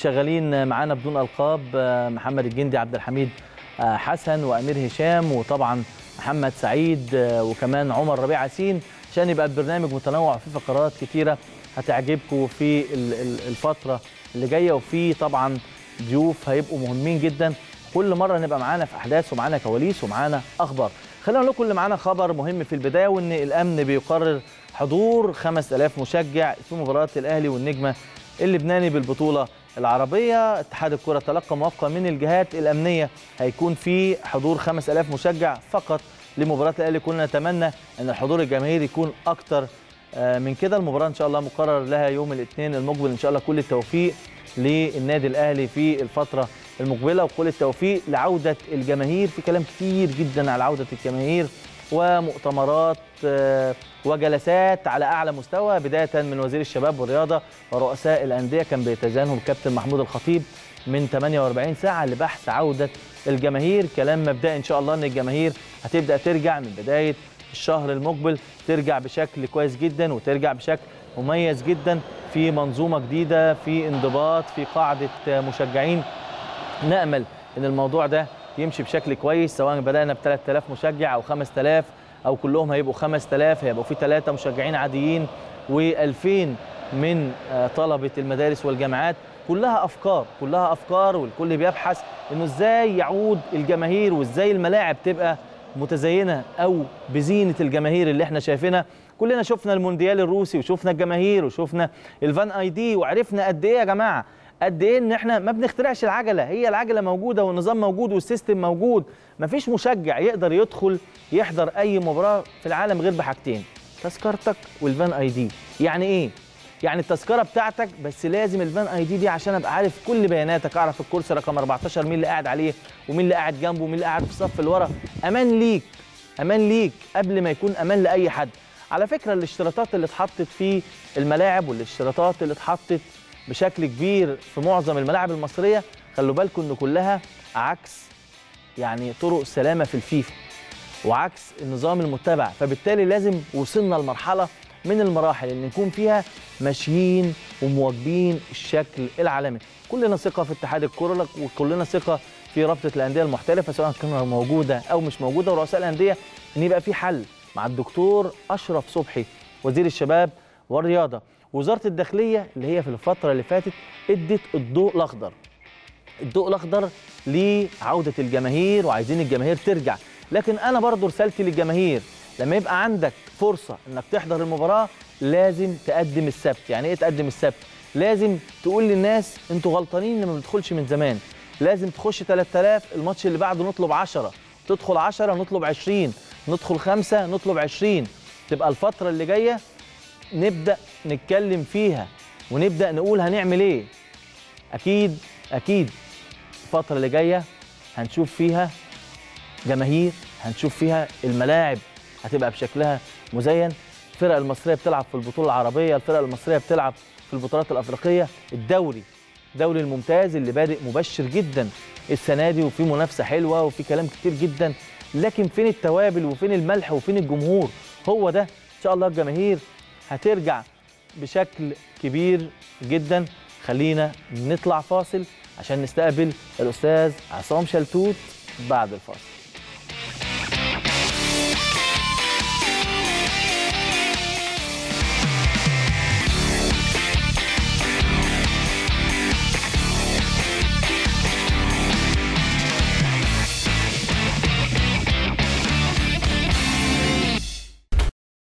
شغالين معانا بدون القاب آه، محمد الجندي عبد الحميد آه، حسن وامير هشام وطبعا محمد سعيد آه، وكمان عمر ربيع ياسين عشان يبقى البرنامج متنوع فيه فقرات كتيره هتعجبكم في ال- ال- الفتره اللي جايه وفي طبعا ضيوف هيبقوا مهمين جدا كل مره نبقى معانا في احداث ومعانا كواليس ومعانا اخبار خلينا نقول لكم اللي معانا خبر مهم في البدايه وان الامن بيقرر حضور 5000 مشجع في مباراه الاهلي والنجمه اللبناني بالبطوله العربيه اتحاد الكره تلقى موافقه من الجهات الامنيه هيكون في حضور 5000 مشجع فقط لمباراه الاهلي كنا نتمنى ان الحضور الجماهيري يكون اكتر آه، من كده المباراه ان شاء الله مقرر لها يوم الاثنين المقبل ان شاء الله كل التوفيق للنادي الاهلي في الفتره المقبله وكل التوفيق لعوده الجماهير في كلام كتير جدا على عوده الجماهير ومؤتمرات آه، وجلسات على اعلى مستوى بدايه من وزير الشباب والرياضه ورؤساء الانديه كان بيتزامنهم الكابتن محمود الخطيب من 48 ساعه لبحث عوده الجماهير كلام مبدئي ان شاء الله ان الجماهير هتبدا ترجع من بدايه الشهر المقبل ترجع بشكل كويس جدا وترجع بشكل مميز جدا في منظومه جديده في انضباط في قاعده مشجعين نامل ان الموضوع ده يمشي بشكل كويس سواء بدانا ب 3000 مشجع او 5000 او كلهم هيبقوا 5000 هيبقوا في ثلاثه مشجعين عاديين و2000 من آه، طلبه المدارس والجامعات كلها افكار كلها افكار والكل بيبحث انه ازاي يعود الجماهير وازاي الملاعب تبقى متزينه او بزينه الجماهير اللي احنا شايفينها كلنا شفنا المونديال الروسي وشفنا الجماهير وشفنا الفان اي دي وعرفنا قد ايه يا جماعه قد ايه ان احنا ما بنخترعش العجله هي العجله موجوده والنظام موجود والسيستم موجود مفيش مشجع يقدر يدخل يحضر اي مباراه في العالم غير بحاجتين تذكرتك والفان اي دي يعني ايه يعني التذكره بتاعتك بس لازم الفان اي دي دي عشان ابقى عارف كل بياناتك اعرف الكرسي رقم 14 مين اللي قاعد عليه ومين اللي قاعد جنبه ومين اللي قاعد في الصف اللي ورا امان ليك امان ليك قبل ما يكون امان لاي حد على فكره الاشتراطات اللي اتحطت في الملاعب والاشتراطات اللي اتحطت بشكل كبير في معظم الملاعب المصريه خلوا بالكم ان كلها عكس يعني طرق السلامه في الفيفا وعكس النظام المتبع فبالتالي لازم وصلنا لمرحله من المراحل اللي نكون فيها ماشيين ومواكبين الشكل العالمي كلنا ثقه في اتحاد الكره وكلنا ثقه في رابطه الانديه المحترفه سواء كانت موجوده او مش موجوده ورؤساء الانديه ان يبقى في حل مع الدكتور اشرف صبحي وزير الشباب والرياضه وزاره الداخليه اللي هي في الفتره اللي فاتت ادت الضوء الاخضر الضوء الاخضر لعوده الجماهير وعايزين الجماهير ترجع لكن انا برضو رسالتي للجماهير لما يبقى عندك فرصه انك تحضر المباراه لازم تقدم السبت يعني ايه تقدم السبت لازم تقول للناس انتوا غلطانين ان ما بندخلش من زمان لازم تخش 3000 الماتش اللي بعده نطلب 10 تدخل 10 نطلب 20 ندخل 5 نطلب 20 تبقى الفتره اللي جايه نبدا نتكلم فيها ونبدا نقول هنعمل ايه اكيد اكيد الفتره اللي جايه هنشوف فيها جماهير هنشوف فيها الملاعب هتبقى بشكلها مزين الفرق المصريه بتلعب في البطوله العربيه الفرق المصريه بتلعب في البطولات الافريقيه الدوري الدوري الممتاز اللي بادئ مبشر جدا السنه دي وفي منافسه حلوه وفي كلام كتير جدا لكن فين التوابل وفين الملح وفين الجمهور هو ده ان شاء الله الجماهير هترجع بشكل كبير جدا خلينا نطلع فاصل عشان نستقبل الاستاذ عصام شلتوت بعد الفاصل